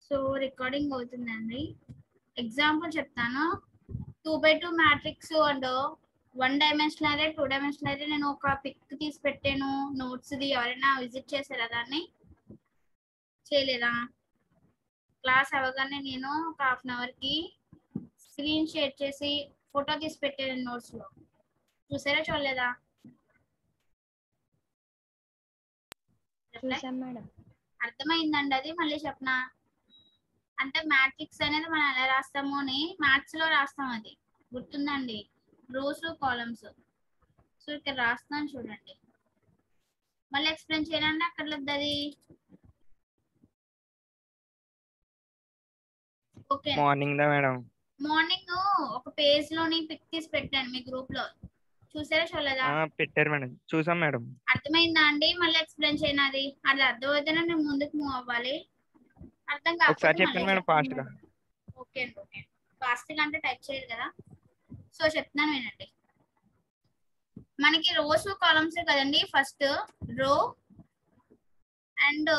So recording అవుతుందండి example చెప్తాను two by two matrix and one dimensionary two dimensionary నేను ఒక పిక్ తీసి పెట్టాను నోట్స్ది ఎవరైనా విజిట్ చేశారా దాన్ని చేయలేదా క్లాస్ అవ్వగానే నేను ఒక హాఫ్ అన్ అవర్కి స్క్రీన్ షేర్ చేసి ఫోటో తీసి పెట్టాను నోట్స్లో చూసారా చూడలేదా చూసాం మేడం అర్థమైందండి అది మళ్ళీ చెప్పనా అంటే మ్యాట్రిక్స్ అనేది మనం ఎలా రాస్తాము అని మ్యాథ్స్ లో రాస్తాం అది గుర్తుందండి రోస్ కాలమ్స్ సో ఇక్కడ రాస్తాను చూడండి మళ్ళీ ఎక్స్ప్లెయిన్ చేయాలంటే అక్కడ లేదు అది ఓకే మార్నింగ్ దా మేడం మార్నింగ్ ఒక పేజ్ లోని పిక్ తీసి పెట్టాను మీ గ్రూప్ లో చూసారా చూడలేదా ఆ, పెట్టారు మేడం చూసాం మేడం అర్థమైందా అండి మళ్ళీ ఎక్స్ప్లెయిన్ చేయను అది అది అర్థమైతేనే నేను ముందుకు మూవ్ అవ్వాలి అర్థం ఒకసారి కాకపోతే చెప్పండి మళ్ళీ మేడం ఫాస్ట్ గా ఓకే అండి ఓకే ఫాస్ట్ గా అంటే టైప్ చేయరు కదా సో చెప్తున్నాను వినండి మనకి రోస్ కాలమ్స్ కదండి ఫస్ట్ రో అండ్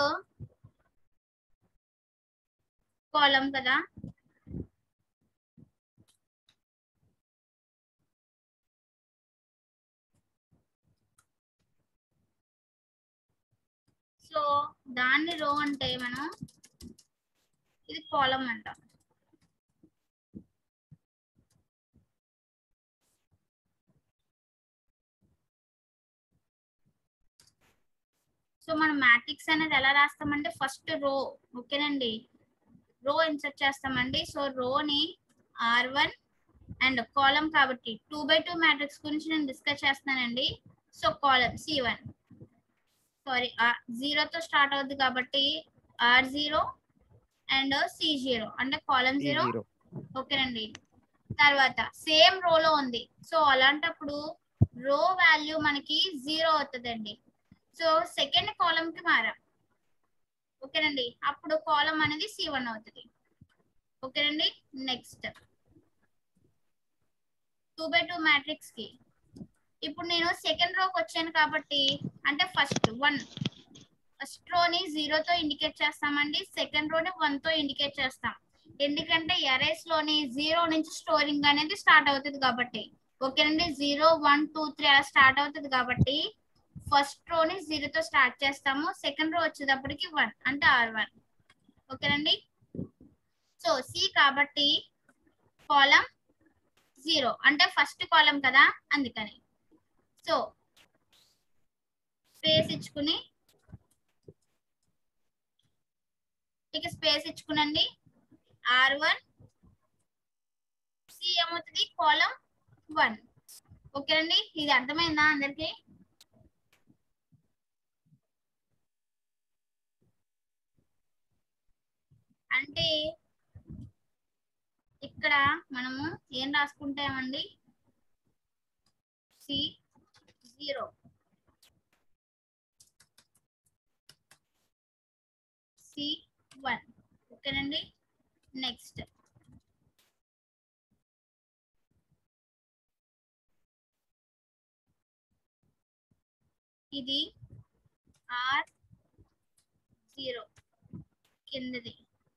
కాలం కదా సో దాన్ని రో అంటే మనం ఇది కాలం అంటాం సో మనం మ్యాట్రిక్స్ అనేది ఎలా రాస్తామంటే ఫస్ట్ రో ఓకేనండి రో ఇన్సర్ట్ చేస్తామండి సో రోని ఆర్ వన్ అండ్ కాలం కాబట్టి టూ బై టూ మ్యాట్రిక్స్ గురించి నేను డిస్కస్ చేస్తానండి so column C one sorry జీరోతో స్టార్ట్ అవుద్ది కాబట్టి R zero and C zero అంటే కాలం ఈ జీరో జీరో ఓకేనండి తర్వాత సేమ్ రోలో ఉంది సో అలాంటప్పుడు రో వాల్యూ మనకి జీరో అవుతుందండి సో సెకండ్ కాలమ్ కి మారాం ఓకేనండి అప్పుడు కాలం అనేది సి వన్ అవుతుంది ఓకేనండి next two by two matrix కి ఇప్పుడు నేను సెకండ్ రోకి వచ్చాను కాబట్టి అంటే ఫస్ట్ వన్ ఫస్ట్ రోని జీరోతో ఇండికేట్ చేస్తామండి సెకండ్ రోని వన్ తో ఇండికేట్ చేస్తాం ఎందుకంటే ఎరేస్ లోని జీరో నుంచి స్టోరింగ్ అనేది స్టార్ట్ అవుతుంది కాబట్టి ఓకేనండి జీరో వన్ టూ త్రీ అలా స్టార్ట్ అవుతుంది కాబట్టి ఫస్ట్ రోని జీరోతో స్టార్ట్ చేస్తాము సెకండ్ రో వచ్చేటప్పటికి వన్ అంటే ఆర్ వన్ ఓకేనండి సో సి కాబట్టి కాలం జీరో అంటే ఫస్ట్ కాలం కదా అందుకని సో స్పేస్ ఇచ్చుకుని ఇక స్పేస్ ఇచ్చుకునండి ఆర్ వన్ సి ఏమవుతుంది కాలం వన్ ఓకేనండి ఇది అర్థమైందా అందరికి అంటే ఇక్కడ మనము ఏం రాసుకుంటామండి సి జీరో సి వన్ ఓకేనండి నెక్స్ట్ ఇది ఆర్ జీరో కిందది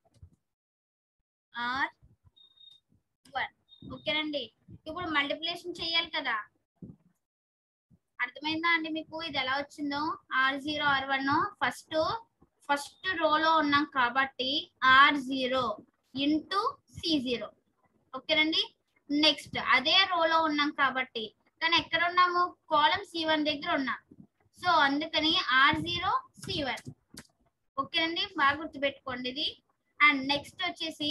ఆర్ వన్ ఓకేనండి ఇప్పుడు మల్టిప్లికేషన్ చేయాలి కదా అర్థమైందా అండి మీకు ఇది ఎలా వచ్చిందో R zero R one first first రోలో ఉన్నాం కాబట్టి R zero into C zero ఓకేనండి నెక్స్ట్ అదే రోలో ఉన్నాం కాబట్టి కానీ ఎక్కడ ఉన్నాము కాలం సి వన్ దగ్గర ఉన్నాం సో అందుకని ఆర్ జీరో సి వన్ ఓకేనండి బాగా గుర్తుపెట్టుకోండి ఇది అండ్ నెక్స్ట్ వచ్చేసి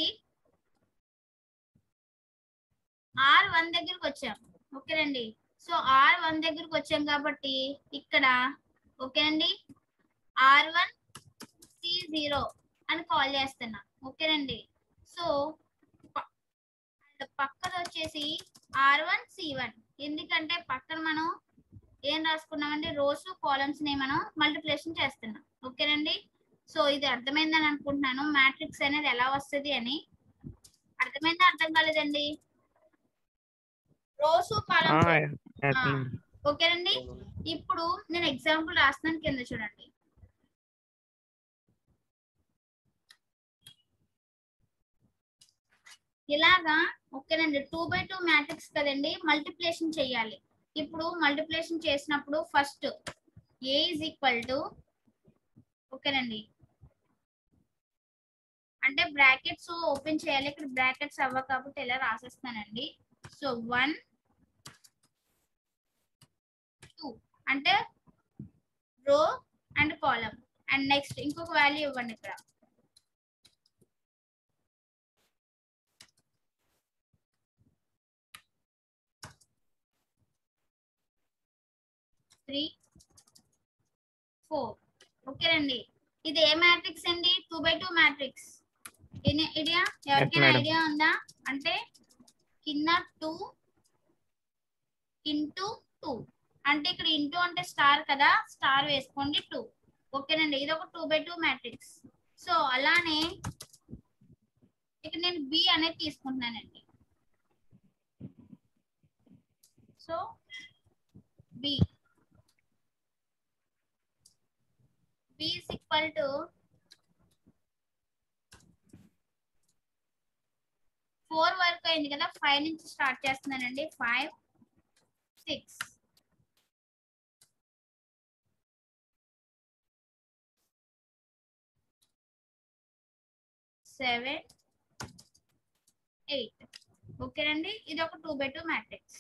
ఆర్ వన్ దగ్గరకు వచ్చాం ఓకేనండి సో ఆర్ వన్ దగ్గరకు వచ్చాం కాబట్టి ఇక్కడ ఓకేనండి ఆర్ వన్ సి జీరో అని కాల్ చేస్తున్నా ఓకేనండి సో పక్కన వచ్చేసి ఆర్ వన్ సి వన్ ఎందుకంటే పక్కన మనం ఏం రాసుకున్నామంటే రోస్ కాలమ్స్ ని మనం మల్టిప్లికేషన్ చేస్తున్నాం ఓకేనండి సో ఇది అర్థమైందని అనుకుంటున్నాను మ్యాట్రిక్స్ అనేది ఎలా వస్తుంది అని అర్థమైందా అర్థం కాలేదండి రోస్ ఆ, కాలమ్స్ అర్థమైంది. ఓకేనండి ఇప్పుడు నేను ఎగ్జాంపుల్ రాస్తున్నాను కింద చూడండి ఇలాగా ఓకేనండి టూ బై టూ మ్యాట్రిక్స్ కదండి మల్టిప్లేషన్ చేయాలి ఇప్పుడు మల్టిప్లేషన్ చేసినప్పుడు first A is equal to ఓకేనండి అంటే బ్రాకెట్స్ ఓపెన్ చేయాలి ఇక్కడ బ్రాకెట్స్ అవ్వ కాబట్టి ఇలా రాసేస్తానండి సో వన్ టూ అంటే row and column and next ఇంకొక వాల్యూ ఇవ్వండి ఇక్కడ త్రీ ఫోర్ ఓకేనండి ఇది ఏ మ్యాట్రిక్స్ అండి two by two matrix idea ఎవరికైనా madam. ఐడియా ఉందా అంటే కింద టూ ఇంటూ టూ అంటే ఇక్కడ ఇంటూ అంటే స్టార్ కదా స్టార్ వేసుకోండి టూ ఓకేనండి ఇది ఒక two by two matrix so అలానే ఇక్కడ నేను బి అనేది తీసుకుంటున్నానండి so B B is equal to four వరకు అయింది కదా ఫైవ్ నుంచి స్టార్ట్ చేస్తున్నానండి ఫైవ్ సిక్స్ సెవెన్ ఎయిట్ ఓకేనండి ఇది ఒక టూ బై టూ మ్యాట్రిక్స్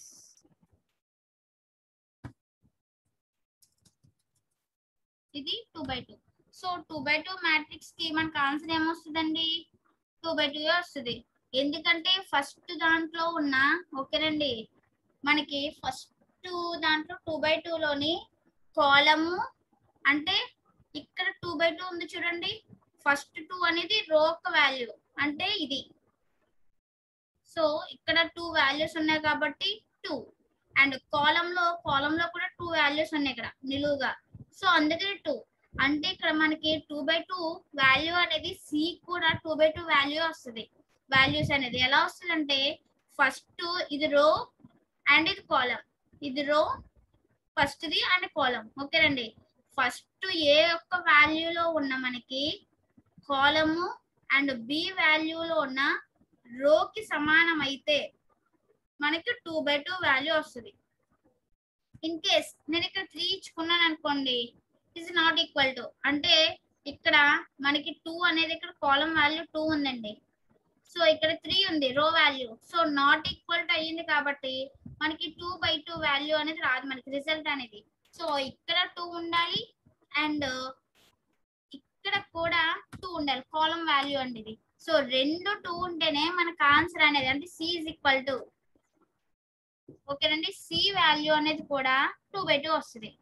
ఇది two by two so two by two matrix కి మనకు ఆన్సర్ ఏమొస్తుందండి టూ బై టూ వస్తుంది ఎందుకంటే ఫస్ట్ దాంట్లో ఉన్న ఓకేనండి మనకి ఫస్ట్ దాంట్లో టూ బై లోని కాలము అంటే ఇక్కడ టూ బై టూ ఉంది చూడండి ఫస్ట్ టూ అనేది రో యొక్క వాల్యూ అంటే ఇది సో ఇక్కడ టూ వాల్యూస్ ఉన్నాయి కాబట్టి టూ అండ్ కాలంలో కాలంలో కూడా టూ వాల్యూస్ ఉన్నాయి ఇక్కడ నిలువుగా సో అందుకని టూ అంటే ఇక్కడ మనకి టూ బై టూ వాల్యూ అనేది సి కూడా టూ బై టూ వాల్యూ వస్తుంది వాల్యూస్ అనేది ఎలా వస్తుంది అంటే ఫస్ట్ ఇది రో అండ్ ఇది కాలం ఇది రో ఫస్ట్ ది అండ్ కాలం ఓకేనండి ఫస్ట్ ఏ యొక్క వాల్యూలో ఉన్న మనకి కాలము అండ్ బి వాల్యూలో ఉన్న రోకి సమానం అయితే మనకి టూ బై టూ వాల్యూ వస్తుంది ఇన్ కేస్ నేను ఇక్కడ త్రీ ఇచ్చుకున్నాను అనుకోండి ఇస్ నాట్ ఈక్వల్ టు అంటే ఇక్కడ మనకి టూ అనేది ఇక్కడ కాలం వాల్యూ టూ ఉందండి సో ఇక్కడ త్రీ ఉంది row value so not equal to అయ్యింది కాబట్టి మనకి టూ బై టూ వాల్యూ అనేది రాదు మనకి రిజల్ట్ అనేది సో ఇక్కడ టూ ఉండాలి అండ్ ఇక్కడ కూడా టూ ఉండాలి కాలం వాల్యూ అండి ఇది సో రెండు టూ ఉంటేనే మనకు ఆన్సర్ అనేది అంటే సి ఇస్ ఈక్వల్ టు ఓకేనండి సి వాల్యూ అనేది కూడా టూ బై టూ వస్తుంది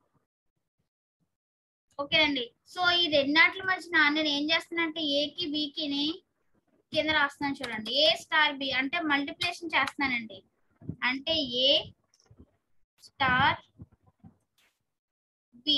ఓకేనండి సో ఈ రెండాట్ల మధ్యన నేను ఏం చేస్తానంటే ఏకి బికిని కింద రాస్తున్నాను చూడండి ఏ స్టార్ బి అంటే మల్టిప్లికేషన్ చేస్తున్నానండి అంటే A star B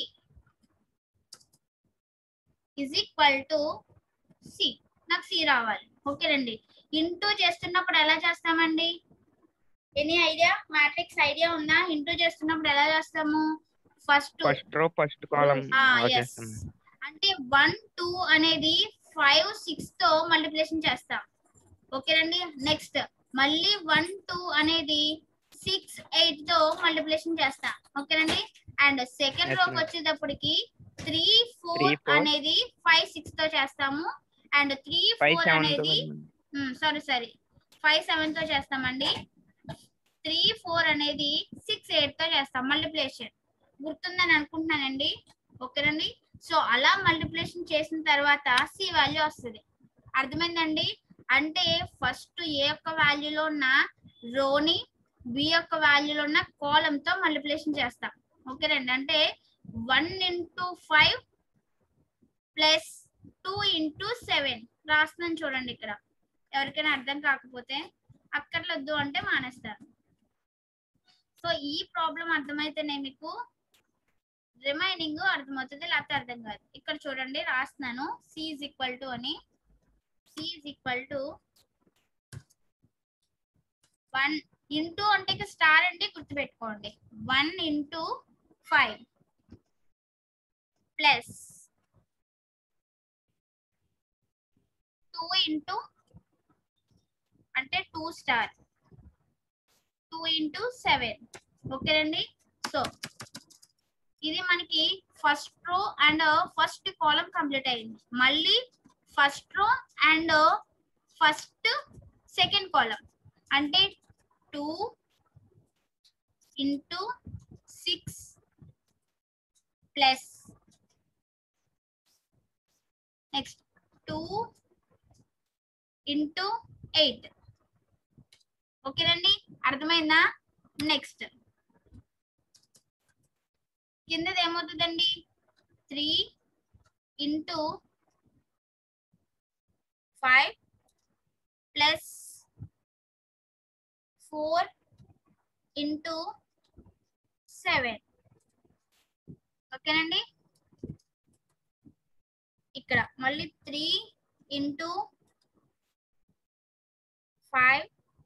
is equal to C నాకు సి రావాలి ఓకేనండి ఇంటూ చేస్తున్నప్పుడు ఎలా చేస్తామండి ఎనీ ఐడియా మ్యాట్రిక్స్ ఐడియా ఉందా ఇంటూ చేస్తున్నప్పుడు ఎలా చేస్తాము first first row first column is అంటే వన్ టూ అనేది ఫైవ్ సిక్స్ తో మల్టిప్లికేషన్ చేస్తాం ఓకేనండి నెక్స్ట్ మళ్ళీ వన్ టూ అనేది సిక్స్ ఎయిట్ తో మల్టిప్లికేషన్ చేస్తాం ఓకేనండి అండ్ సెకండ్ Yes, రోకి ma'am. వచ్చేటప్పటికి త్రీ ఫోర్ Three, four. అనేది ఫైవ్ సిక్స్ తో చేస్తాము and three five four seven అనేది సారీ సారీ ఫైవ్ సెవెన్ తో చేస్తామండి త్రీ ఫోర్ అనేది సిక్స్ ఎయిట్ తో చేస్తాం మల్టిప్లికేషన్ గుర్తుందని అనుకుంటున్నానండి ఓకేనండి సో అలా మల్టిప్లికేషన్ చేసిన తర్వాత సి వాల్యూ వస్తుంది అర్థమైందండి అంటే ఫస్ట్ ఏ యొక్క వాల్యూలో ఉన్న రోని బి యొక్క వాల్యూలో ఉన్న కాలం తో మల్టిప్లికేషన్ చేస్తాం ఓకేనండి అంటే one into five plus two into seven రాస్తున్నాను చూడండి ఇక్కడ ఎవరికైనా అర్థం కాకపోతే అక్కర్లొద్దు అంటే మానేస్తారు సో ఈ ప్రాబ్లం అర్థమైతేనే మీకు రిమైనింగ్ అర్థమవుతుంది లేకపోతే అర్థం కాదు ఇక్కడ చూడండి రాస్తున్నాను సి ఈజ్ ఈక్వల్ టు అని C is equal to one into అంటే ఇక స్టార్ అంటే గుర్తుపెట్టుకోండి one into five plus two into అంటే two star two into seven ఓకేనండి సో ఇది మనకి first row and first column complete అయింది మళ్ళీ first row and first second column అంటే two into six plus next two into eight ఓకేనండి అర్థమైందా next కిందది ఏమవుతుందండి three into five plus four into seven ఓకేనండి ఇక్కడ మళ్ళీ three into five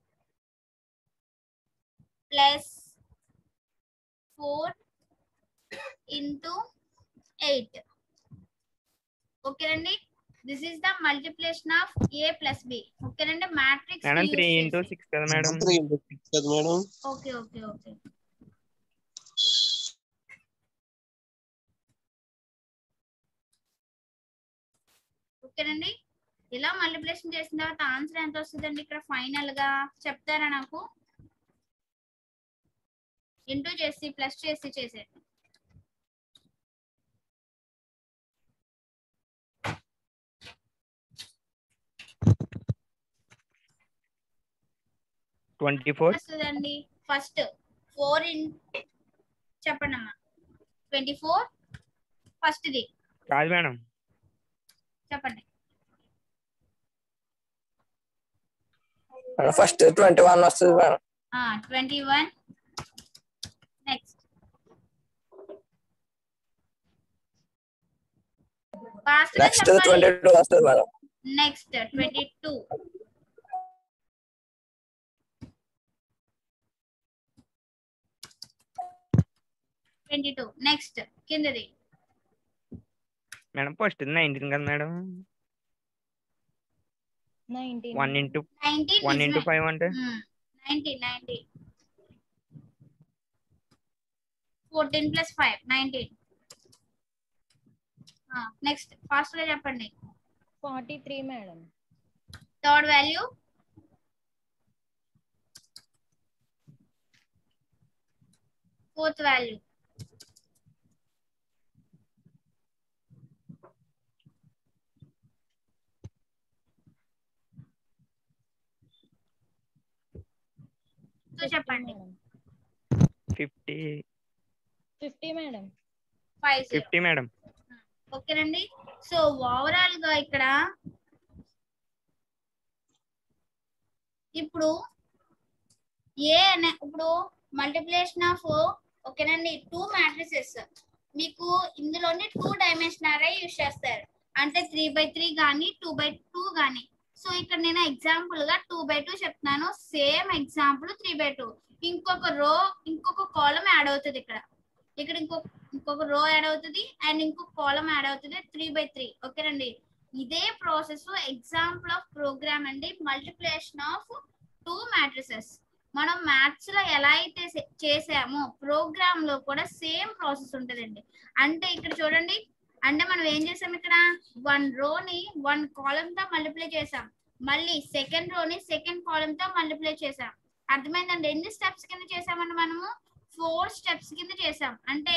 plus four into eight ఓకేనండి this is the multiplication of A plus B ఓకేనండి matrix madam three into six కదా మేడం త్రీ ఇంటూ సిక్స్ కదా madam okay okay okay ఓకేనండి ఇలా multiplication చేసిన తర్వాత ఆన్సర్ ఎంత వస్తుందండి ఇక్కడ ఫైనల్ గా చెప్తారా నాకు ఇంటూ చేసి ప్లస్ చేసి చేసేది ట్వంటీ ఫోర్ వస్తుందండి ఫస్ట్ ఫోర్ ఇన్ చెప్పండి అమ్మా ట్వంటీ ఫోర్ ఫస్ట్ది కాదు మేడం చెప్పండి ఫస్ట్ ట్వంటీ వన్ వస్తుంది madam twenty one next fast next twenty two వస్తుంది madam next twenty two twenty two next కిందది మేడం ఫస్ట్ నైన్టీన్ కదా madam nineteen one into nineteen one into five అంటే ninety ninety fourteen plus five nineteen next fast గా చెప్పండి forty three madam third value fourth value so చెప్పండి fifty fifty madam five zero fifty madam ఓకేనండి so overall గా ఇక్కడ ఇప్పుడు A అనే ఇప్పుడు మల్టిప్లికేషన్ ఆఫ్ ఓకేనండి టూ మ్యాట్రిసెస్ మీకు ఇందులోనే టూ డైమెన్షన్ అరే యూజ్ చేస్తారు అంటే త్రీ బై త్రీ కానీ టూ బై టూ కానీ సో ఇక్కడ నేను ఎగ్జాంపుల్ గా టూ బై టూ చెప్తున్నాను same example three by two ఇంకొక రో ఇంకొక కాలం యాడ్ అవుతుంది ఇక్కడ ఇక్కడ ఇంకొక ఇంకొక రో యాడ్ అవుతుంది అండ్ ఇంకొక కాలం యాడ్ అవుతుంది త్రీ బై త్రీ ఓకేనండి ఇదే ప్రాసెస్ ఎగ్జాంపుల్ ఆఫ్ ప్రోగ్రామ్ అండి మల్టిప్లికేషన్ ఆఫ్ టూ మ్యాట్రిసెస్ మనం మ్యాథ్స్ లో ఎలా అయితే చే- చేసామో ప్రోగ్రామ్ లో కూడా సేమ్ ప్రాసెస్ ఉంటుందండి అంటే ఇక్కడ చూడండి అంటే మనం ఏం చేసాం ఇక్కడ వన్ రోని వన్ కాలం తో మల్టిప్లై చేసాం మళ్ళీ సెకండ్ రోని సెకండ్ కాలం తో మల్టిప్లై చేసాం అర్థమైందండి ఎన్ని స్టెప్స్ కింద చేసామండి మనము ఫోర్ స్టెప్స్ కింద చేసాం అంటే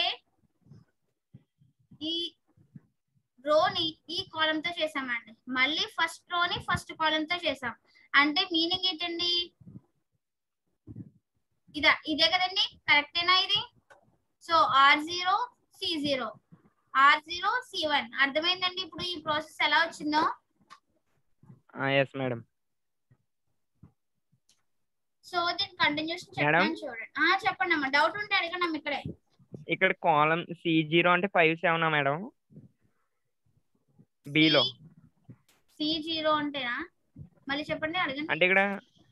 ఈ రోని ఈ కాలం తో చేసామండి మళ్ళీ ఫస్ట్ రోని ఫస్ట్ కాలం తో చేసాం అంటే మీనింగ్ ఏంటండి ఇదా ఇదే కదండి కరెక్టేనా ఇది so R zero C zero R zero C one అర్థమైందండి ఇప్పుడు ఈ ప్రాసెస్ ఎలా వచ్చిందో ఎస్ మేడం సో దీని కంటిన్యూషన్ Madam? చెప్తాను చూడండి ఆ చెప్పండి అమ్మా డౌట్ ఉంటే అడగండి అమ్మ ఇక్కడే ఇక్కడ కాలం సి జీరో అంటే ఫైవ్ సెవెనా మేడం బిలో సి జీరో అంటేనా మళ్ళీ చెప్పండి అడగండి అంటే ఇక్కడ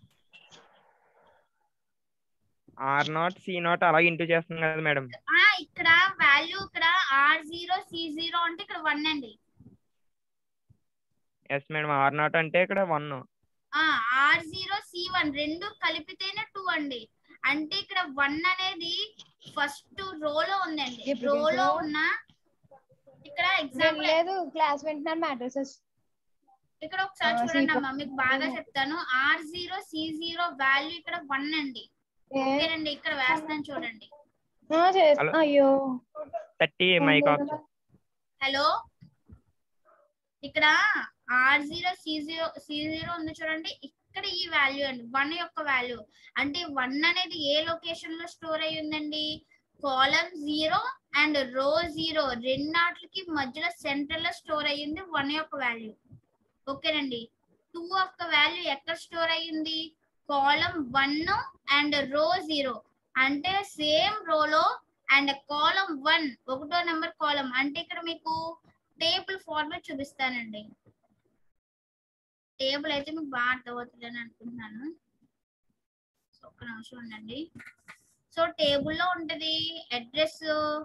ఆర్ నాట్ సి నాట్ అలాగే ఇంటూ చేస్తుంది కదా మేడం ఆ ఇక్కడ వాల్యూ ఇక్కడ ఆర్ జీరో సి జీరో అంటే ఇక్కడ వన్ అండి ఎస్ మేడం ఆర్ నాట్ అంటే ఇక్కడ వన్ ఆ ఆర్ జీరో సి వన్ రెండు కలిపితేనే టూ అండి అంటే ఇక్కడ వన్ అనేది ఫస్ట్ రోలో ఉందండి ఎప్పుడు రోలో చూసావు? ఉన్న ఇక్కడ ఎగ్జాంపుల్ లేదు క్లాస్ వింటున్నాను మ్యాట్రిసెస్ ఇక్కడ ఒకసారి ఆ, చూడండి C4. అమ్మా మీకు బాగా చెప్తాను R zero C zero value ఇక్కడ వన్ అండి ఓకేనండి ఇక్కడ వేస్తాను చూడండి హలో. అయ్యో థర్టీ మైక్ ఆఫ్ హలో ఇక్కడ R zero C zero C zero ఉంది చూడండి ఇక్కడ ఈ వాల్యూ అండి వన్ యొక్క వాల్యూ అంటే వన్ అనేది ఏ లొకేషన్ లో స్టోర్ అయి ఉందండి column zero and row zero రెండాట్లకి మధ్యలో సెంటర్ లో స్టోర్ అయ్యింది వన్ యొక్క వాల్యూ ఓకేనండి టూ యొక్క వాల్యూ ఎక్కడ స్టోర్ అయ్యింది column one and row zero అంటే సేమ్ రోలో అండ్ కాలం వన్ ఒకటో నెంబర్ కాలం అంటే ఇక్కడ మీకు టేబుల్ ఫార్మాట్ చూపిస్తానండి టేబుల్ అయితే మీకు బాగా అర్థమవుతుంది అని అనుకుంటున్నాను సో ఒక నిమిషం ఉండండి సో టేబుల్లో ఉంటది అడ్రస్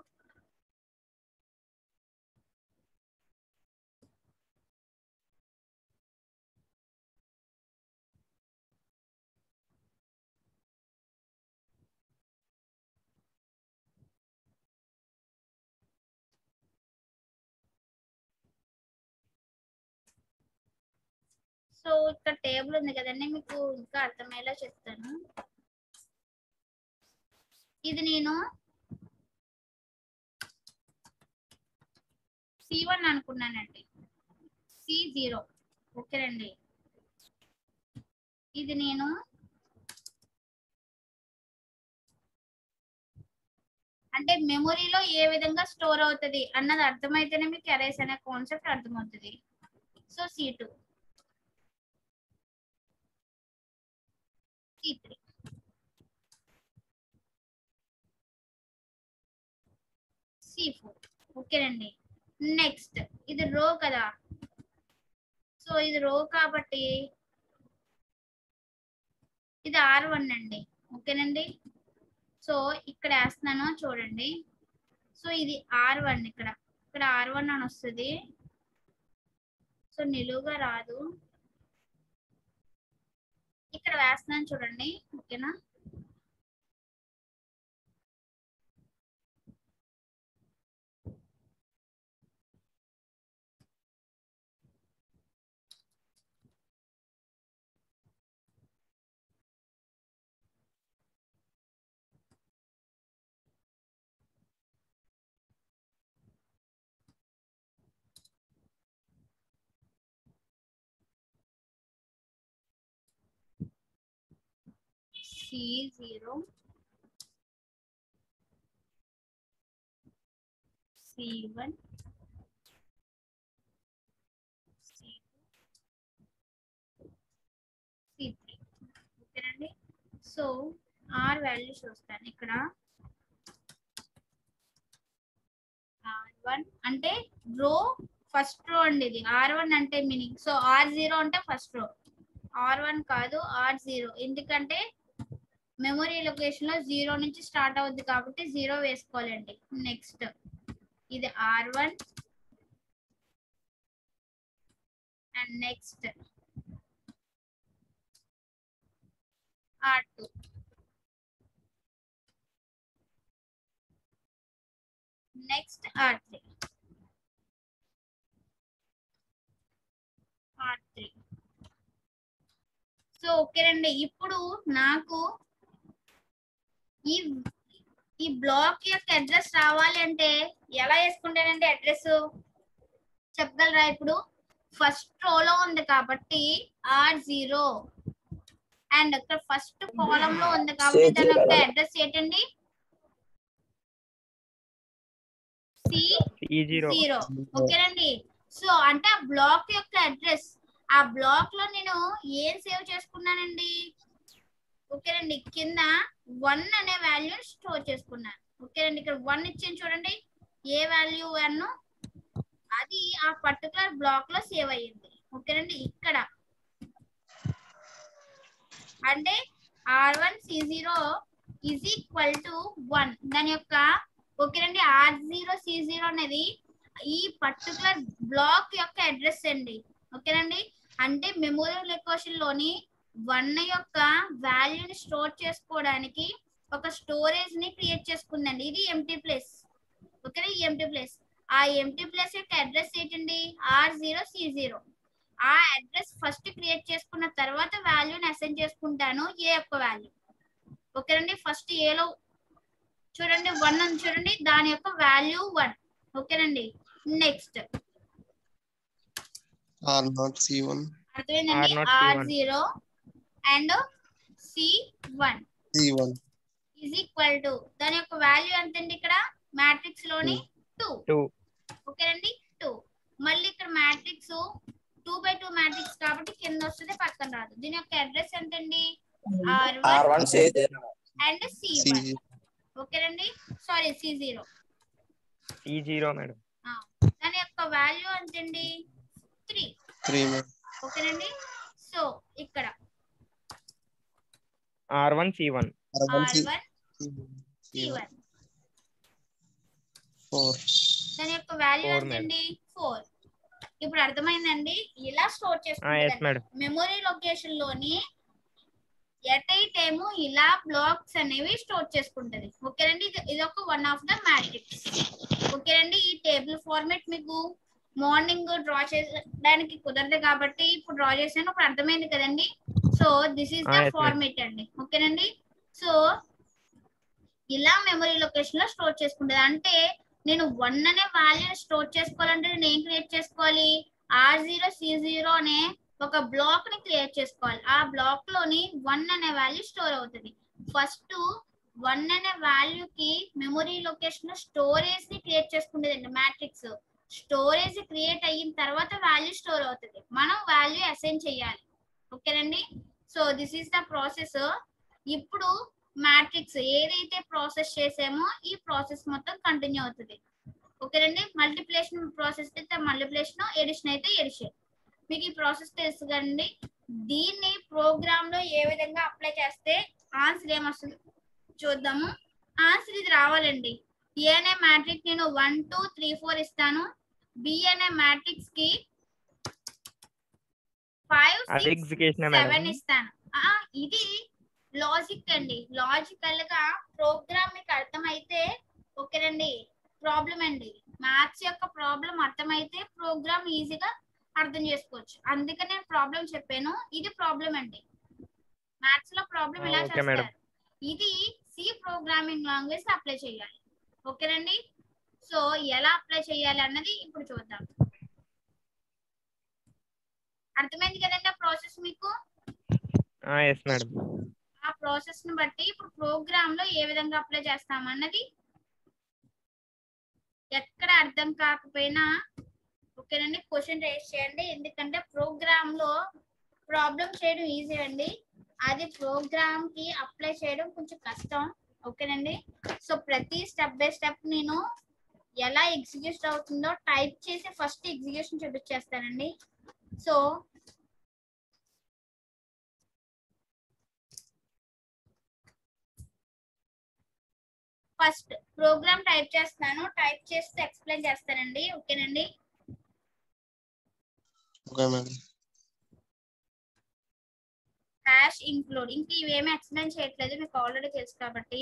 సో ఇక్కడ టేబుల్ ఉంది కదండి మీకు ఇంకా అర్థమయ్యేలా చెప్తాను ఇది నేను సి వన్ అనుకున్నానండి సి జీరో ఓకేనండి ఇది నేను అంటే మెమొరీలో ఏ విధంగా స్టోర్ అవుతుంది అన్నది అర్థమైతేనే మీకు ఎరేస్ అనే కాన్సెప్ట్ అర్థమవుతుంది so C two C three C four ఓకేనండి నెక్స్ట్ ఇది రో కదా సో ఇది రో కాబట్టి ఇది ఆర్ వన్ అండి ఓకేనండి సో ఇక్కడ వేస్తున్నాను చూడండి సో ఇది ఆర్ వన్ ఇక్కడ ఇక్కడ ఆర్ వన్ అని వస్తుంది సో నిలువుగా రాదు ఇక్కడ వేస్తున్నాను చూడండి ఓకేనా C zero C one C two C three ఓకేనండి సో ఆర్ వాల్యూ చూస్తాను ఇక్కడ ఆర్ వన్ అంటే రో ఫస్ట్ రో అండి ఇది ఆర్ వన్ అంటే మీనింగ్ సో ఆర్ జీరో అంటే ఫస్ట్ రో ఆర్ వన్ కాదు ఆర్ జీరో ఎందుకంటే మెమొరీ లొకేషన్ లో జీరో నుంచి స్టార్ట్ అవుద్ది కాబట్టి జీరో వేసుకోవాలండి నెక్స్ట్ ఇది R one and next R two next R three R three so ఓకేనండి ఇప్పుడు నాకు ఈ ఈ బ్లాక్ యొక్క అడ్రస్ రావాలి అంటే ఎలా వేసుకుంటానండి అడ్రస్ చెప్పగలరా ఇప్పుడు ఫస్ట్ రోలో ఉంది కాబట్టి ఆర్ జీరో అండ్ ఇక్కడ ఫస్ట్ కాలం లో ఉంది కాబట్టి దాని యొక్క అడ్రస్ ఏంటండి సి ఈ జీరో జీరో ఓకేనండి సో అంటే ఆ బ్లాక్ యొక్క అడ్రస్ ఆ బ్లాక్ లో నేను ఏం సేవ్ చేసుకున్నానండి ఓకేనండి కింద వన్ అనే వాల్యూ స్టోర్ చేసుకున్నాను ఓకేనండి ఇక్కడ వన్ ఇచ్చాను చూడండి ఏ వాల్యూ వన్ అది ఆ పర్టికులర్ బ్లాక్ లో సేవ్ అయ్యింది ఓకేనండి ఇక్కడ అంటే R one C zero is equal to one దాని యొక్క ఓకేనండి ఆర్ జీరో సి జీరో అనేది ఈ పర్టికులర్ బ్లాక్ యొక్క అడ్రస్ అండి ఓకేనండి అంటే మెమోరియల్ లొకేషన్ లోని వన్ యొక్క వాల్యూని స్టోర్ చేసుకోవడానికి ఒక స్టోరేజ్ ని క్రియేట్ చేసుకుందండి ఇది ఎంటీ ప్లేస్ ఓకేనా ఈ ఎంటీ ప్లేస్ ఆ ఎంటీ ప్లేస్ యొక్క అడ్రస్ ఏంటండి ఆర్ జీరో సి జీరో ఆ అడ్రస్ ఫస్ట్ క్రియేట్ చేసుకున్న తర్వాత వాల్యూని అసైన్ చేసుకుంటాను ఏ యొక్క వాల్యూ ఓకేనండి ఫస్ట్ ఏలో చూడండి వన్ అని చూడండి దాని యొక్క వాల్యూ వన్ ఓకేనండి next R not C one అర్థమైందండి R not R C1. Zero and C one C one is equal to దాని యొక్క వాల్యూ ఎంతండి ఇక్కడ మ్యాట్రిక్స్ లోని టూ టూ ఓకేనండి టూ మళ్ళీ ఇక్కడ matrix two by two matrix కాబట్టి కింద వస్తుంది పక్కన రాదు దీని యొక్క అడ్రస్ ఎంతండి R R one one C and C C one ఓకేనండి sorry C zero C zero madam దాని యొక్క వాల్యూ ఎంతండి త్రీ త్రీ మేడం ఓకేనండి సో ఇక్కడ R one C one R one R C one C one four దాని యొక్క value Four, ఎంతండి four ఇప్పుడు అర్థమైందండి ఇలా స్టోర్ ఎస్ చేసుకుంటుంది మేడం మెమొరీ లొకేషన్ లోని ఎట్ ఏ టైమ్ ఇలా బ్లాక్స్ అనేవి స్టోర్ చేసుకుంటది ఓకేనండి ఇది ఇది ఒక వన్ ఆఫ్ ద మ్యాట్రిక్స్ ఓకేనండి ఈ టేబుల్ ఫార్మేట్ మీకు మార్నింగ్ డ్రా చేయడానికి కుదరదు కాబట్టి ఇప్పుడు డ్రా చేశాను ఇప్పుడు అర్థమైంది కదండి so this is the Ah, yes, ma'am. Format అండి ఓకేనండి సో ఇలా మెమరీ లొకేషన్ లో స్టోర్ చేసుకుంటది అంటే నేను వన్ అనే వాల్యూ స్టోర్ చేసుకోవాలంటే నేను ఏం క్రియేట్ చేసుకోవాలి ఆర్ జీరో సి జీరో అనే ఒక బ్లాక్ ని క్రియేట్ చేసుకోవాలి ఆ బ్లాక్ లోని వన్ అనే వాల్యూ స్టోర్ అవుతుంది ఫస్ట్ వన్ అనే వాల్యూ కి మెమొరీ లొకేషన్ స్టోరేజ్ ని క్రియేట్ చేసుకుంటేదండి మ్యాట్రిక్స్ స్టోరేజ్ క్రియేట్ అయిన తర్వాత వాల్యూ స్టోర్ అవుతుంది మనం వాల్యూ అసైన్ చేయాలి ఓకేనండి so this is the process ఇప్పుడు మ్యాట్రిక్స్ ఏదైతే ప్రాసెస్ చేసామో ఈ ప్రాసెస్ మొత్తం కంటిన్యూ అవుతుంది ఓకేనండి మల్టిప్లేషన్ ప్రాసెస్ అయితే మల్టిప్లేషన్ ఎడిషన్ అయితే ఎడిషన్ మీకు ఈ ప్రాసెస్ తెలుసు కదండి దీన్ని ప్రోగ్రామ్ లో ఏ విధంగా అప్లై చేస్తే ఆన్సర్ ఏమొస్తుంది చూద్దాము ఆన్సర్ ఇది రావాలండి ఏ అనే మ్యాట్రిక్స్ నేను వన్ టూ త్రీ ఫోర్ ఇస్తాను బి అనే మ్యాట్రిక్స్ కి ఫైవ్ అది సిక్స్ ఎగ్జిక్యూషన్ సెవెన్ మేడం ఇస్తాను ఆ, ఇది లాజిక్ అండి లాజికల్ గా ప్రోగ్రామ్ మీకు అర్థమైతే ఓకేనండి ప్రాబ్లం అండి మ్యాథ్స్ యొక్క ప్రాబ్లం అర్థమైతే ప్రోగ్రామ్ ఈజీగా అర్థం చేసుకోవచ్చు అందుకని నేను ప్రాబ్లం చెప్పాను ఇది ప్రాబ్లం అండి మ్యాథ్స్ లో ప్రాబ్లం ఇలా ఓకే మేడం. చేస్తారు ఇది సి ప్రోగ్రామింగ్ లాంగ్వేజ్ అప్లై చేయాలి ఓకేనండి సో ఎలా అప్లై చేయాలి అన్నది ఇప్పుడు చూద్దాం అర్థమైంది కదండి ఆ ప్రాసెస్ మీకు ఎస్ మేడం ఆ ప్రాసెస్ ని బట్టి ఇప్పుడు ప్రోగ్రామ్ లో ఏ విధంగా అప్లై చేస్తాం అన్నది ఎక్కడ అర్థం కాకపోయినా ఓకేనండి క్వశ్చన్ రేస్ చేయండి ఎందుకంటే ప్రోగ్రామ్ లో ప్రాబ్లం చేయడం ఈజీ అండి అది ప్రోగ్రామ్ కి అప్లై చేయడం కొంచెం కష్టం ఓకేనండి సో ప్రతి స్టెప్ బై స్టెప్ నేను ఎలా ఎగ్జిక్యూట్ అవుతుందో టైప్ చేసి ఫస్ట్ ఎగ్జిక్యూషన్ చూపించేస్తానండి సో ఫస్ట్ ప్రోగ్రామ్ టైప్ చేస్తాను టైప్ చేస్తే ఎక్స్ప్లెయిన్ చేస్తానండి ఓకేనండి ఓకే మేడం హ్యాష్ ఇంక్లూడ్ ఇంక ఇవేమి ఎక్స్ప్లెయిన్ చేయట్లేదు మీకు ఆల్రెడీ తెలుసు కాబట్టి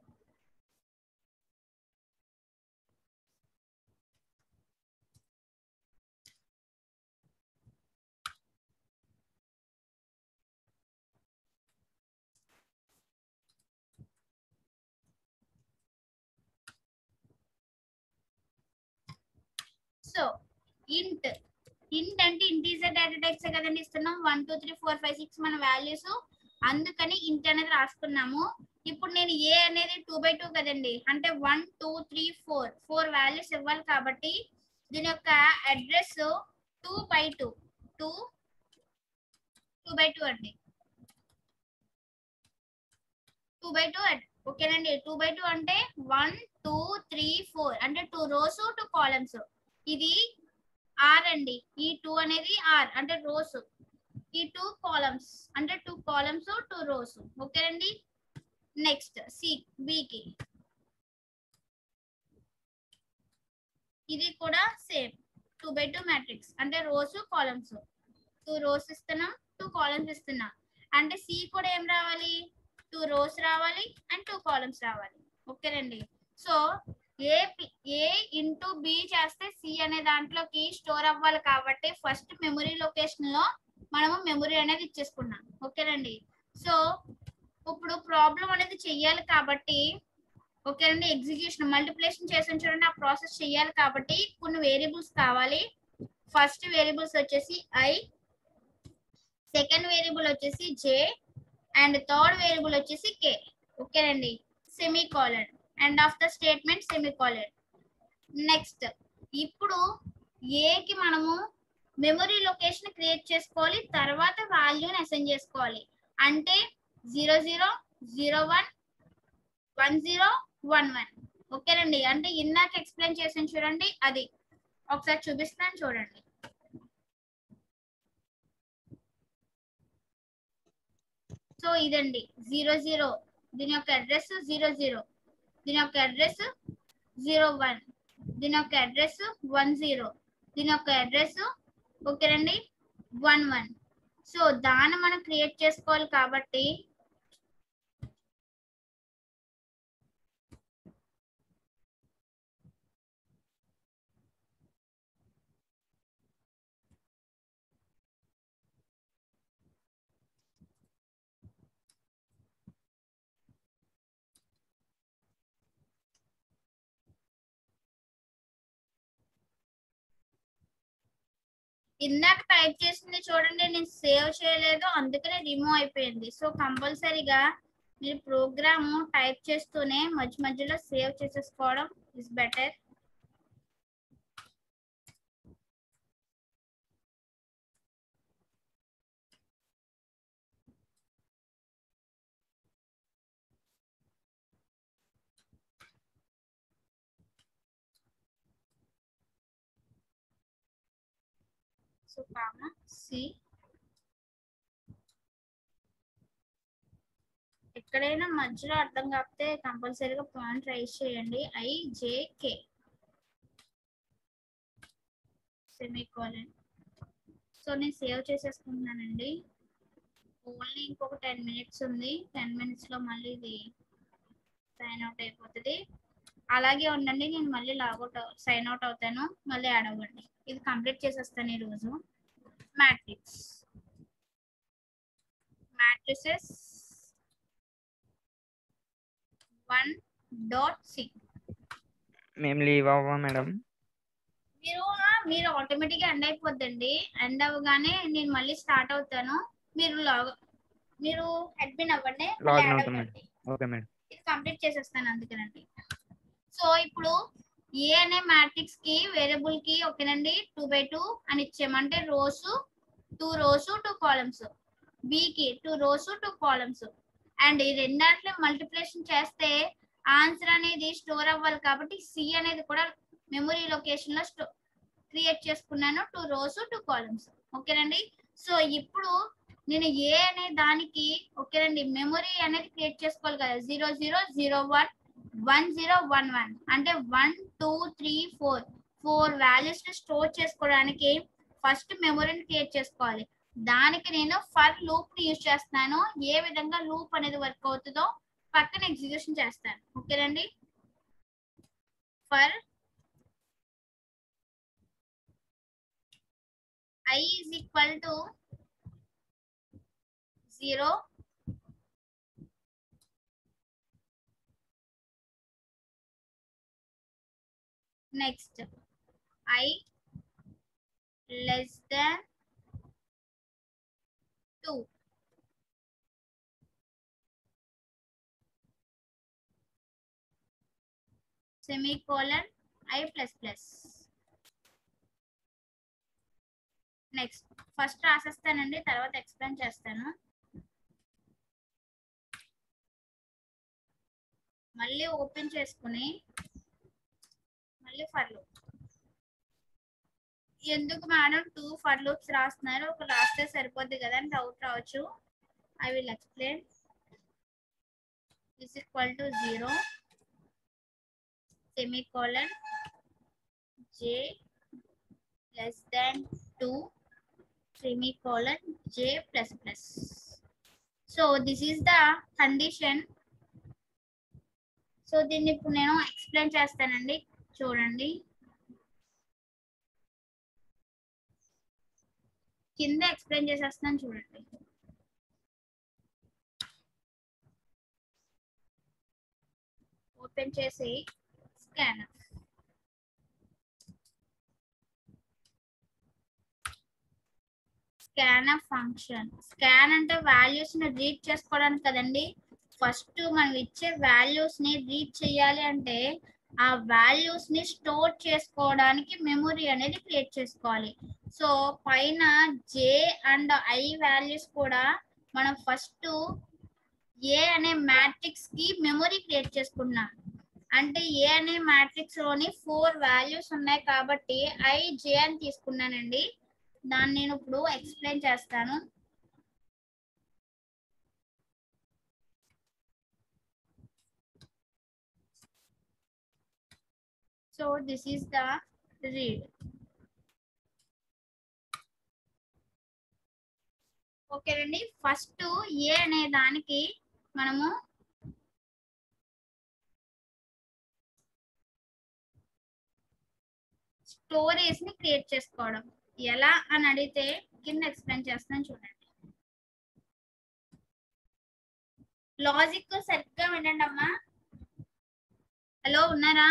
సో ఇంట్ ఇంట్ అంటే ఇంటీజర్ డేటా టైప్స్ కదండి ఇస్తున్నాం one two three four five six మన వాల్యూస్ అందుకని ఇంట్ అనేది రాసుకున్నాము ఇప్పుడు నేను ఏ అనేది టూ బై టూ కదండి అంటే one two three four four values ఇవ్వాలి కాబట్టి దీని యొక్క address two by two two two by two అండి టూ బై టూ ఓకేనండి టూ బై టూ అంటే వన్ టూ త్రీ ఫోర్ అంటే టూ రోస్ టూ కాలమ్స్ ఇది ఆర్ అండి ఈ టూ అనేది ఆర్ అంటే రోస్ ఈ టూ కాలమ్స్ అంటే టూ కాలమ్స్ టూ రోస్ ఓకేనండి నెక్స్ట్ సి బికి ఇది కూడా same two by two matrix అంటే రోస్ కాలమ్స్ టూ రోస్ ఇస్తున్నాం టూ కాలమ్స్ ఇస్తున్నాం అంటే సి కూడా ఏం రావాలి టూ రోస్ రావాలి అండ్ టూ కాలమ్స్ రావాలి ఓకేనండి so A A into B చేస్తే సి అనే దాంట్లోకి స్టోర్ అవ్వాలి కాబట్టి ఫస్ట్ మెమరీ లొకేషన్ లో మనము మెమరీ అనేది ఇచ్చేసుకున్నాం ఓకేనండి సో ఇప్పుడు ప్రాబ్లం అనేది చెయ్యాలి కాబట్టి ఓకేనండి ఎగ్జిక్యూషన్ మల్టిప్లికేషన్ చేసాను చూడండి ఆ ప్రాసెస్ చెయ్యాలి కాబట్టి కొన్ని వేరియబుల్స్ కావాలి ఫస్ట్ వేరియబుల్స్ వచ్చేసి ఐ సెకండ్ వేరియబుల్ వచ్చేసి జే అండ్ థర్డ్ వేరియబుల్ వచ్చేసి కే ఓకేనండి semicolon end of the statement semicolon next ఇప్పుడు ఏకి మనము మెమరీ లొకేషన్ క్రియేట్ చేసుకోవాలి తర్వాత వాల్యూని అసైన్ చేసుకోవాలి అంటే zero zero zero one one zero one one ఓకేనండి అంటే ఇందాక ఎక్స్ప్లెయిన్ చేసాను చూడండి అది ఒకసారి చూపిస్తాను చూడండి సో ఇదండి జీరో జీరో దీని యొక్క అడ్రస్ జీరో జీరో దీని యొక్క అడ్రస్ జీరో వన్ దీని యొక్క అడ్రస్ వన్ జీరో దీని యొక్క అడ్రస్ ఓకేనండి వన్ వన్ సో దాన్ని మనం క్రియేట్ చేసుకోవాలి కాబట్టి ఇందాక టైప్ చేసింది చూడండి నేను సేవ్ చేయలేదు అందుకనే రిమూవ్ అయిపోయింది సో కంపల్సరీగా మీరు ప్రోగ్రామ్ టైప్ చేస్తూనే మధ్య మధ్యలో సేవ్ చేసేసుకోవడం is better so comma C ఎక్కడైనా మధ్యలో అర్థం కాకపోతే కంపల్సరీగా పాయింట్ రైజ్ చేయండి I J K semicolon so నేను సేవ్ చేసేసుకుంటున్నానండి ఓన్లీ ఇంకొక టెన్ మినిట్స్ ఉంది టెన్ మినిట్స్ లో మళ్ళీ ఇది సైన్ అవుట్ అయిపోతుంది అలాగే ఉండండి నేను మళ్ళీ లాగౌట్ సైన్ అవుట్ అవుతాను మళ్ళీ యాడ్ అవ్వండి ఇది కంప్లీట్ చేసేస్తాను ఈరోజు matrix matrices one dot C మేము లీవ్ అవ్వా మేడం మీరు ఆ, మీరు ఆటోమేటిక్ గా ఎండ్ అయిపోద్దండి ఎండ్ అవ్వగానే నేను మళ్ళీ స్టార్ట్ అవుతాను మీరు లాగ్ మీరు అడ్మిన్ అవ్వండి మళ్ళీ Login add అవుతాం అవ్వండి. ఓకే మేడం ఇది కంప్లీట్ చేసేస్తాను అందుకనండి సో ఇప్పుడు ఏ అనే మ్యాట్రిక్స్ కి వేరియబుల్ కి ఓకేనండి టూ బై టూ అని ఇచ్చామంటే rows two rows two columns B కి two rows two columns and ఈ రెండాట్లో మల్టిప్లికేషన్ చేస్తే ఆన్సర్ అనేది స్టోర్ అవ్వాలి కాబట్టి సి అనేది కూడా మెమరీ లొకేషన్ లో స్టో క్రియేట్ చేసుకున్నాను టూ రోస్ టూ కాలమ్స్ ఓకేనండి సో ఇప్పుడు నేను ఏ అనే దానికి ఓకేనండి మెమరీ అనేది క్రియేట్ చేసుకోవాలి కదా zero zero zero one one zero one one అంటే one two three four four values ని స్టోర్ చేసుకోవడానికి ఫస్ట్ మెమరీని క్రియేట్ చేసుకోవాలి దానికి నేను ఫర్ లూప్ ని యూజ్ చేస్తాను ఏ విధంగా లూప్ అనేది వర్క్ అవుతుందో పక్కన ఎగ్జిక్యూషన్ చేస్తాను ఓకేనండి for i is equal to 0 next i less than 2 semicolon i plus plus next first రాసేస్తానండి తర్వాత ఎక్స్ప్లెయిన్ చేస్తాను మళ్ళీ ఓపెన్ చేసుకుని మళ్ళీ ఫర్ లూప్ ఎందుకు మేడం టూ ఫర్ లూప్స్ రాస్తున్నారు ఒక రాస్తే సరిపోద్ది కదా అని డౌట్ రావచ్చు I will explain is equal to zero semicolon j less than two semicolon j plus plus so this is the condition so దీన్ని ఇప్పుడు నేను ఎక్స్ప్లెయిన్ చేస్తానండి చూడండి కింద ఎక్స్ప్లెయిన్ చేసేస్తున్నాను చూడండి ఓపెన్ చేసి స్కానర్ స్కాన్ ఫంక్షన్ స్కాన్ అంటే వాల్యూస్ ని రీడ్ చేసుకోవడానికి కదండి ఫస్ట్ మనం ఇచ్చే వాల్యూస్ ని రీడ్ చేయాలి అంటే ఆ వాల్యూస్ ని స్టోర్ చేసుకోవడానికి మెమొరీ అనేది క్రియేట్ చేసుకోవాలి సో పైన జే అండ్ ఐ వాల్యూస్ కూడా మనం ఫస్ట్ ఏ అనే మ్యాట్రిక్స్ కి మెమొరీ క్రియేట్ చేసుకున్నాం అంటే ఏ అనే మ్యాట్రిక్స్ లోని ఫోర్ వాల్యూస్ ఉన్నాయి కాబట్టి ఐ జే అని తీసుకున్నానండి దాన్ని నేను ఇప్పుడు ఎక్స్ప్లెయిన్ చేస్తాను so this is the read ఓకేనండి ఫస్ట్ ఏ అనే దానికి మనము స్టోరేజ్ ని క్రియేట్ చేసుకోవడం ఎలా అని అడిగితే కింద ఎక్స్ప్లెయిన్ చేస్తాను చూడండి లాజిక్ సరిగ్గా వినండి అమ్మా హలో ఉన్నారా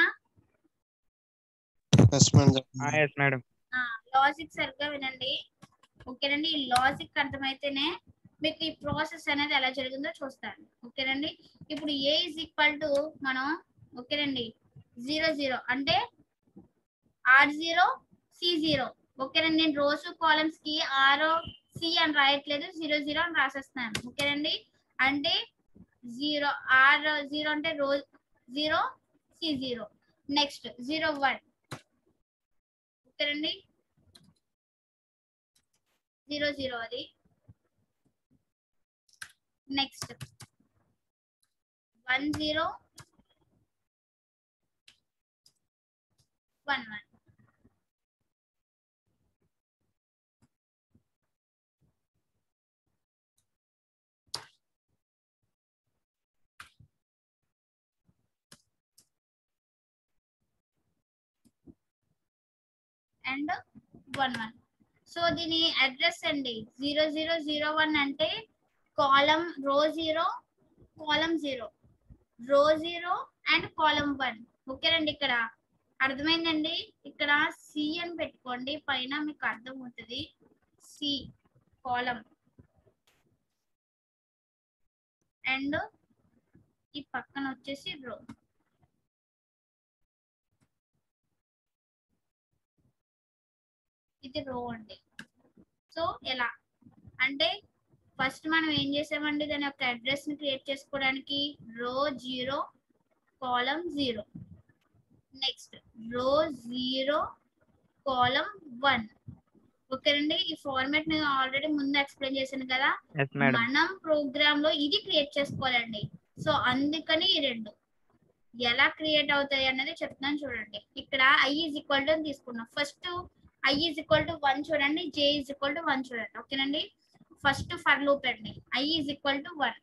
ఎస్ మేడం చెప్పండి ఎస్ మేడం లాజిక్ సరిగ్గా వినండి ఓకేనండి ఈ లాజిక్ అర్థమైతేనే మీకు ఈ ప్రాసెస్ అనేది ఎలా జరిగిందో చూస్తాను ఓకేనండి ఇప్పుడు ఏ ఇస్ ఈక్వల్ టు మనం ఓకేనండి జీరో జీరో అంటే ఆర్ జీరో సి జీరో ఓకేనండి నేను రోజు కాలమ్స్ కి ఆరో సి అని రాయట్లేదు జీరో జీరో అని రాసేస్తున్నాను ఓకేనండి అంటే జీరో ఆర్ జీరో అంటే రోజు zero C zero next zero one ఓకేనండి జీరో జీరో అది next one zero one one and one one so దీని అడ్రస్ అండి జీరో జీరో జీరో వన్ అంటే కాలం రో జీరో కాలం zero row zero and column one ఓకేనండి ఇక్కడ అర్థమైందండి ఇక్కడ సి అని పెట్టుకోండి పైన మీకు అర్థం అవుతుంది సి కాలం అండ్ ఈ పక్కన వచ్చేసి రో ఇది రో అండి సో ఎలా అంటే ఫస్ట్ మనం ఏం చేసామండి దాని యొక్క అడ్రస్ ని క్రియేట్ చేసుకోవడానికి రో జీరో కాలం జీరో నెక్స్ట్ రో జీరో కాలం వన్ ఓకేనండి ఈ ఫార్మాట్ నేను ఆల్రెడీ ముందు ఎక్స్ప్లెయిన్ చేశాను కదా ఎస్ మేడం మనం ప్రోగ్రామ్ లో ఇది క్రియేట్ చేసుకోవాలండి సో అందుకని ఈ రెండు ఎలా క్రియేట్ అవుతాయి అన్నది చెప్తున్నాను చూడండి ఇక్కడ ఐ ఈజ్ ఈక్వల్ టు తీసుకున్నాం first i is equal to one చూడండి j is equal to one చూడండి ఓకేనండి ఫస్ట్ ఫర్ లూప్ అండి i is equal to one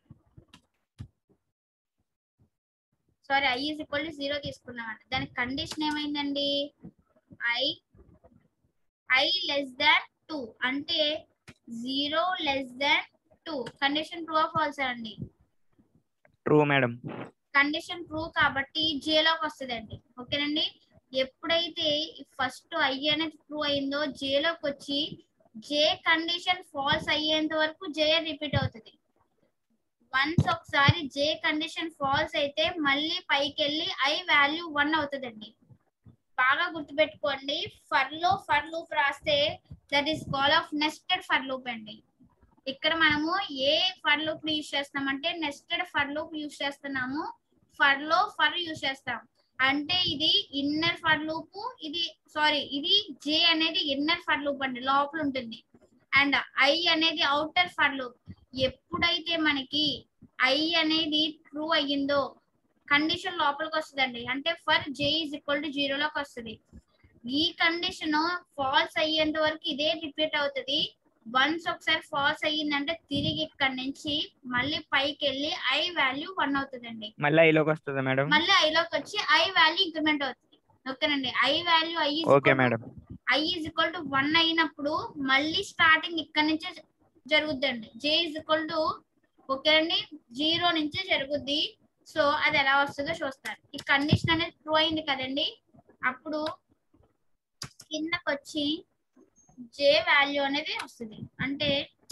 sorry i is equal to zero తీసుకున్నామండి దానికి కండిషన్ ఏమైందండి i i less than two అంటే zero less than two condition true of false అండి true madam condition true కాబట్టి జేలోకి వస్తుందండి ఓకేనండి ఎప్పుడైతే ఫస్ట్ ఐ అనేది ట్రూ అయిందో జేలోకి వచ్చి జే కండిషన్ ఫాల్స్ అయ్యేంత వరకు జే రిపీట్ అవుతుంది వన్స్ ఒకసారి జే కండిషన్ ఫాల్స్ అయితే మళ్ళీ పైకి వెళ్ళి ఐ వాల్యూ వన్ అవుతుందండి బాగా గుర్తుపెట్టుకోండి ఫర్ లో ఫర్ లూప్ రాస్తే that is call of nested for loop అండి ఇక్కడ మనము ఏ ఫర్ లూప్ యూజ్ చేస్తున్నామంటే నెస్టెడ్ ఫర్ లూప్ యూజ్ చేస్తున్నాము ఫర్ లో ఫర్ యూజ్ చేస్తాం అంటే ఇది ఇన్నర్ ఫర్ లూప్ ఇది సారీ ఇది జే అనేది ఇన్నర్ ఫర్ లూప్ అండి లోపల ఉంటుంది అండ్ ఐ అనేది అవుటర్ ఫర్ లూప్ ఎప్పుడైతే మనకి ఐ అనేది ట్రూ అయ్యిందో కండిషన్ లోపలికి వస్తుందండి అంటే for j is equal to జీరోలోకి వస్తుంది ఈ కండిషన్ ఫాల్స్ అయ్యేంత వరకు ఇదే రిపీట్ అవుతుంది వన్స్ ఒకసారి ఫాల్స్ అయ్యిందంటే తిరిగి ఇక్కడ నుంచి మళ్ళీ పైకి వెళ్ళి ఐ వాల్యూ వన్ అవుతుందండి మళ్ళీ ఐలోకి వస్తుందా మేడం మళ్ళీ ఐలోకి వచ్చి ఐ వాల్యూ ఇంక్రిమెంట్ అవుతుంది ఓకేనండి i value i okay madam i is equal to one అయినప్పుడు మళ్ళీ స్టార్టింగ్ ఇక్కడ నుంచే జరుగుద్దండి జే ఈజ్ ఈక్వల్ టు ఓకేనండి జీరో నుంచే జరుగుద్ది సో అది ఎలా వస్తుందో చూస్తారు ఈ కండిషన్ అనేది ట్రూ అయింది కదండి అప్పుడు కిందకి వచ్చి జే వాల్యూ అనేది వస్తుంది అంటే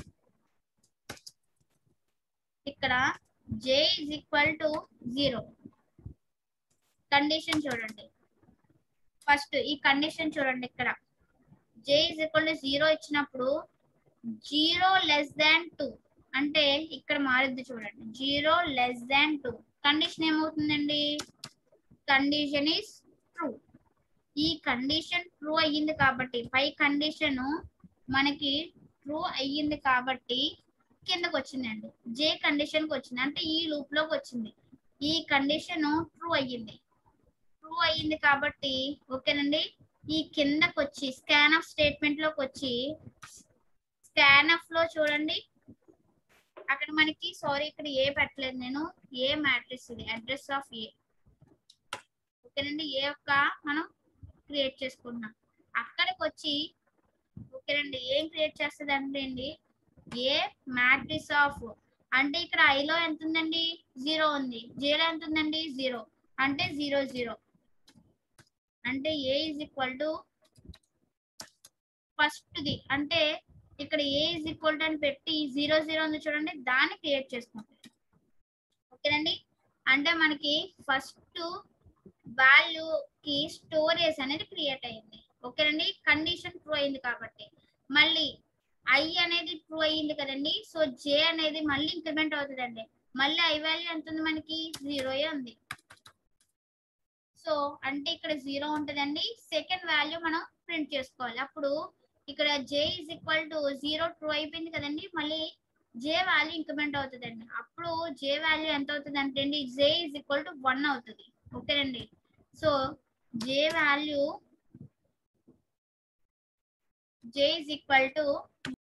ఇక్కడ j is equal to zero condition చూడండి ఫస్ట్ ఈ కండిషన్ చూడండి ఇక్కడ j is equal to zero ఇచ్చినప్పుడు జీరో లెస్ దాన్ టూ అంటే ఇక్కడ మారుద్ది చూడండి zero less than two condition ఏమవుతుందండి కండిషన్ ఈస్ ట్రూ ఈ కండిషన్ ట్రూ అయ్యింది కాబట్టి పై కండిషన్ మనకి ట్రూ అయ్యింది కాబట్టి కిందకు వచ్చిందండి జే కండిషన్ కి వచ్చింది అంటే ఈ లూప్ లోకి వచ్చింది ఈ కండిషన్ ట్రూ అయ్యింది ట్రూ అయ్యింది కాబట్టి ఓకేనండి ఈ కిందకు వచ్చి స్కాన్ ఆఫ్ స్టేట్మెంట్ లోకి వచ్చి స్కాన్ ఆఫ్ లో చూడండి అక్కడ మనకి సారీ ఇక్కడ ఏ పెట్టలేదు నేను ఏ మ్యాట్రిక్స్ ఇది అడ్రస్ ఆఫ్ ఏ ఓకేనండి ఏ యొక్క మనం క్రియేట్ చేసుకుంటున్నాం అక్కడికి వచ్చి ఓకేనండి ఏం క్రియేట్ చేస్తుంది అంటే అండి ఏ మ్యాట్రిక్స్ ఆఫ్ అంటే ఇక్కడ ఐలో ఎంత ఉందండి జీరో ఉంది జేలో ఎంత ఉందండి జీరో అంటే జీరో జీరో అంటే a is equal to first the అంటే ఇక్కడ ఏ ఇజ్ ఈక్వల్ టు అని పెట్టి జీరో జీరో ఉంది చూడండి దాన్ని క్రియేట్ చేసుకుంటాం ఓకేనండి అంటే మనకి ఫస్ట్ వాల్యూ కి స్టోరేజ్ అనేది క్రియేట్ అయింది ఓకేనండి కండిషన్ ట్రూ అయింది కాబట్టి మళ్ళీ ఐ అనేది ట్రూ అయ్యింది కదండి సో జే అనేది మళ్ళీ ఇంక్రిమెంట్ అవుతుందండి మళ్ళీ ఐ వాల్యూ ఎంత ఉంది మనకి జీరోయే ఉంది సో అంటే ఇక్కడ జీరో ఉంటుందండి సెకండ్ వాల్యూ మనం ప్రింట్ చేసుకోవాలి అప్పుడు ఇక్కడ j is equal to zero true అయిపోయింది కదండి మళ్ళీ జే వాల్యూ ఇంక్రిమెంట్ అవుతుందండి అప్పుడు జే వాల్యూ ఎంత అవుతుంది అంటే అండి j is equal to one అవుతుంది ఓకేనండి so j value j is equal to